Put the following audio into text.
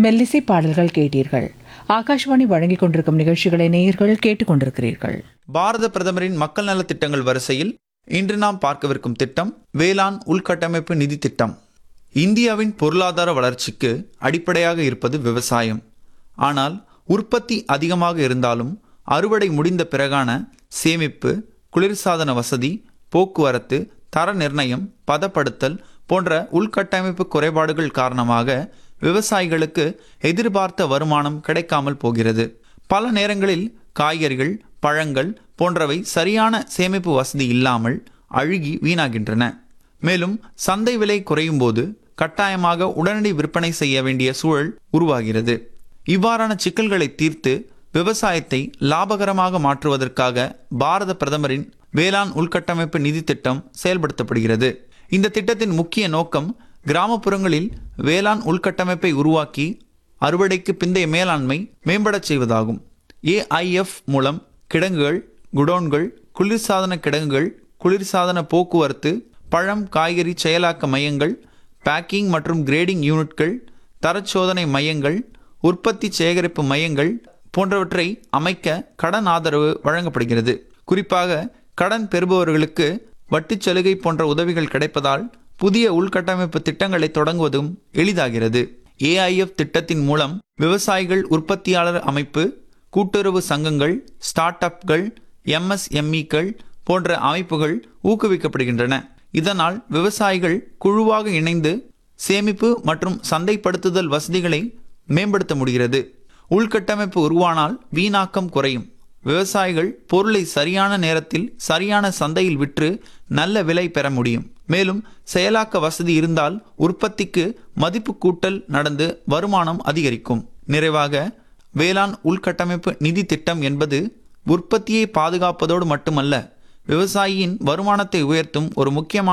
மெல்லிசை பாடல்கள் கேட்டீர்கள் ஆகாஷ்வாணி வழங்கிக் கொண்டிருக்கும் நிகழ்ச்சிகளை நேயர்கள் கேட்டுக்கொண்டிருக்கிறீர்கள் பாரத பிரதமரின் மக்கள் நலத் திட்டங்கள் வரிசையில் இன்று நாம் பார்க்கவிருக்கும் திட்டம் வேளாண் உள்கட்டமைப்பு நிதி திட்டம் இந்தியாவின் பொருளாதார வளர்ச்சிக்கு அடிப்படையாக இருப்பது விவசாயம் ஆனால் உற்பத்தி அதிகமாக இருந்தாலும் அறுவடை முடிந்த பிறகான சேமிப்பு குளிர்சாதன வசதி போக்குவரத்து தர நிர்ணயம் பதப்படுத்தல் போன்ற உள்கட்டமைப்பு குறைபாடுகள் காரணமாக விவசாயிகளுக்கு எதிர்பார்த்த வருமானம் கிடைக்காமல் போகிறது பல நேரங்களில் காய்கறிகள் பழங்கள் போன்றவை சரியான சேமிப்பு வசதி இல்லாமல் அழுகி வீணாகின்றன மேலும் சந்தை விலை குறையும் போது கட்டாயமாக உடனடி விற்பனை செய்ய வேண்டிய சூழல் உருவாகிறது இவ்வாறான சிக்கல்களை தீர்த்து விவசாயத்தை லாபகரமாக மாற்றுவதற்காக பாரத பிரதமரின் வேளாண் உள்கட்டமைப்பு நிதி திட்டம் செயல்படுத்தப்படுகிறது இந்த திட்டத்தின் முக்கிய நோக்கம் கிராமப்புறங்களில் வேளாண் உள்கட்டமைப்பை உருவாக்கி அறுவடைக்கு பிந்தைய மேலாண்மை மேம்படச் செய்வதாகும் ஏஐஎஃப் மூலம் கிடங்குகள் குடோன்கள் குளிர்சாதன கிடங்குகள் குளிர்சாதன போக்குவரத்து பழம் காய்கறி செயலாக்க மையங்கள் பேக்கிங் மற்றும் கிரேடிங் யூனிட்கள் தரச்சோதனை மையங்கள் உற்பத்தி சேகரிப்பு மையங்கள் போன்றவற்றை அமைக்க கடன் ஆதரவு வழங்கப்படுகிறது குறிப்பாக கடன் பெறுபவர்களுக்கு வட்டிச் சலுகை போன்ற உதவிகள் கிடைப்பதால் புதிய உள்கட்டமைப்பு திட்டங்களை தொடங்குவதும் எளிதாகிறது ஏஐஎஃப் திட்டத்தின் மூலம் விவசாயிகள் உற்பத்தியாளர் அமைப்பு கூட்டுறவு சங்கங்கள் ஸ்டார்ட் அப்கள் எம்எஸ்எம்இக்கள் போன்ற அமைப்புகள் ஊக்குவிக்கப்படுகின்றன இதனால் விவசாயிகள் குழுவாக இணைந்து சேமிப்பு மற்றும் சந்தைப்படுத்துதல் வசதிகளை மேம்படுத்த முடிகிறது உள்கட்டமைப்பு உருவானால் வீணாக்கம் குறையும் விவசாயிகள் பொருளை சரியான நேரத்தில் சரியான சந்தையில் விற்று நல்ல விலை பெற முடியும் மேலும் செயலாக்க வசதி இருந்தால் உற்பத்திக்கு மதிப்பு கூட்டல் நடந்து வருமானம் அதிகரிக்கும் நிறைவாக வேளாண் உள்கட்டமைப்பு நிதி திட்டம் என்பது உற்பத்தியை பாதுகாப்பதோடு மட்டுமல்ல விவசாயியின் வருமானத்தை உயர்த்தும் ஒரு முக்கியமான